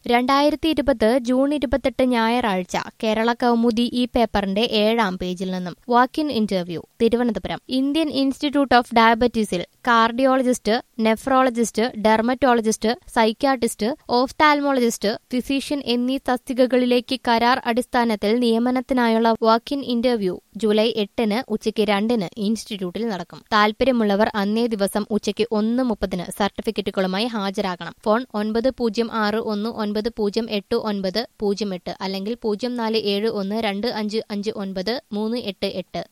രണ്ടായിരത്തി ഇരുപത് ജൂൺ ഇരുപത്തെട്ട് ഞായറാഴ്ച കേരള കൗമുദി ഈ പേപ്പറിന്റെ ഏഴാം പേജിൽ നിന്നും walk in interview Thiruvananthapuram Indian institute of ഡയബറ്റീസിൽ cardiologist nephrologist dermatologist psychiatrist ophthalmologist physician എന്നീ തസ്തികകളിലേക്ക് കരാർ അടിസ്ഥാനത്തിൽ നിയമനത്തിനായുള്ള വാക്കിൻ ഇന്റർവ്യൂ ജൂലൈ എട്ടിന് ഉച്ചയ്ക്ക് രണ്ടിന് ഇൻസ്റ്റിറ്റ്യൂട്ടിൽ നടക്കും താൽപര്യമുള്ളവർ അന്നേ ദിവസം ഉച്ചയ്ക്ക് ഒന്ന് മുപ്പതിന് സർട്ടിഫിക്കറ്റുകളുമായി ഹാജരാകണം ഫോൺ ഒൻപത് പൂജ്യം ആറ് ഒന്ന് ഒൻപത് പൂജ്യം എട്ട് ഒൻപത് പൂജ്യം എട്ട് അല്ലെങ്കിൽ പൂജ്യം നാല് ഏഴ് ഒന്ന് രണ്ട് അഞ്ച് അഞ്ച് ഒൻപത് മൂന്ന് എട്ട് എട്ട്